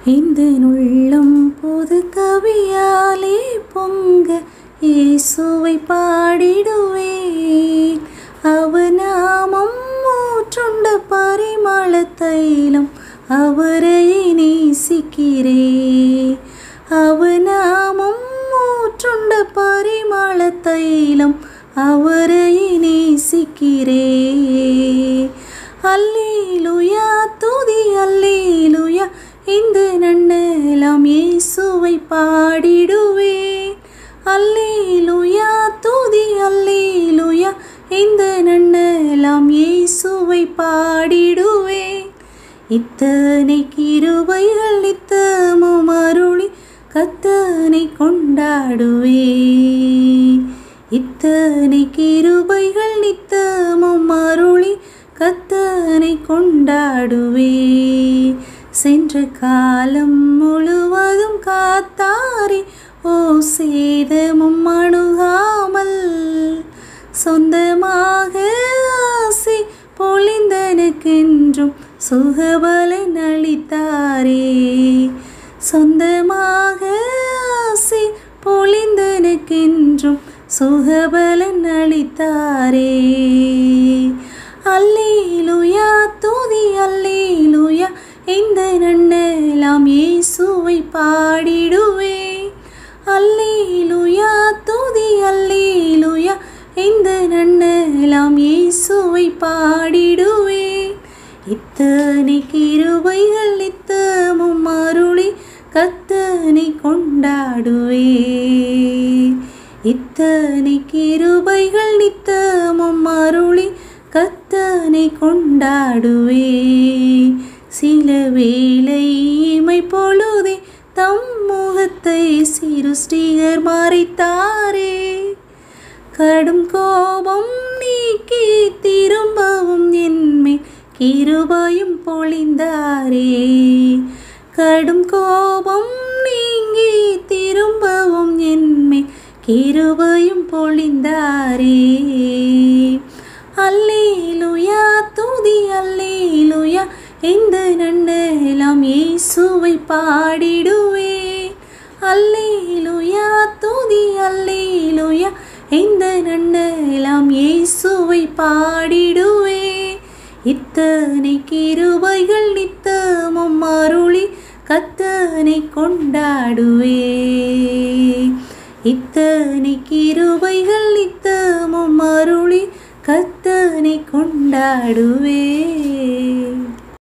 இந்த உள்ளம் புது கவியாலே பொங்க இயேசுவை பாடிடுவேன் அவநாமம் ஊற்றுண்ட பரிமள தைலம் அவரை நேசிக்கிறேன் அவநாமம் ஊற்றுண்ட பரிமள தைலம் அவரை நேசிக்கிறேன் அல்லேலுயா துதி அல்லேலுயா இந்த நன்னலாம் இயேசுவை பாடிடுவேன் அல்லேலுயா துதி அல்லேலுயா இந்த நன்னலாம் இயேசுவை பாடிடுவேன் இத்தனை கிருபைகள் நித்தமும் அருளி கத்தனை கொண்டாடுவேன் இத்தனை கிருபைகள் நித்தமும் அருளி கத்தனை கொண்டாடுவே சென்ற காலம் முழுவதும் காத்தாரே ஓ சேதமும் அணுகாமல் சொந்தமாக ஆசை பொழிந்தனக்கென்றும் சுகபலன் அளித்தாரே சொந்தமாக ஆசை பொழிந்தனக்கென்றும் சுகபலன் அளித்தாரே அல்லேலுயா துதி அல்லேலுயா இந்த நன்னலாம் இயேசுவை பாடிடுவே அல்லேலுயா துதி அல்லேலுயா இந்த நன்னலாம் இயேசுவை பாடிடுவே இத்தனை கிருபைகள் நித்தமும் அருளி கத்தனை கொண்டாடுவே இத்தனை கிருபைகள் நித்தமும் அருளி கத்தனை கொண்டாடுவே சில வேளை இமை பொழுதே தம் முகத்தை சிருஷ்டிகர் மறைத்தாரே கடும் கோபம் நீக்கி திரும்பவும் என்மேல் கிருபையும் பொழிந்தாரே கடும் கோபம் நீங்கி திரும்பவும் என்மேல் கிருபையும் பொழிந்தாரே அல்லேலுயா துதி அல்லேலுயா இந்த நன்னலாம் இயேசுவை பாடிடுவே அல்லேலுயா துதி அல்லேலுயா இந்த நன்னலாம் இயேசுவை பாடிடுவே இத்தனை கிருபைகள் நித்தமும் அருளி கத்தனை கொண்டாடுவே இத்தனை கிருபைகள் நித்தமும் அருளி கத்தனை கொண்டாடுவே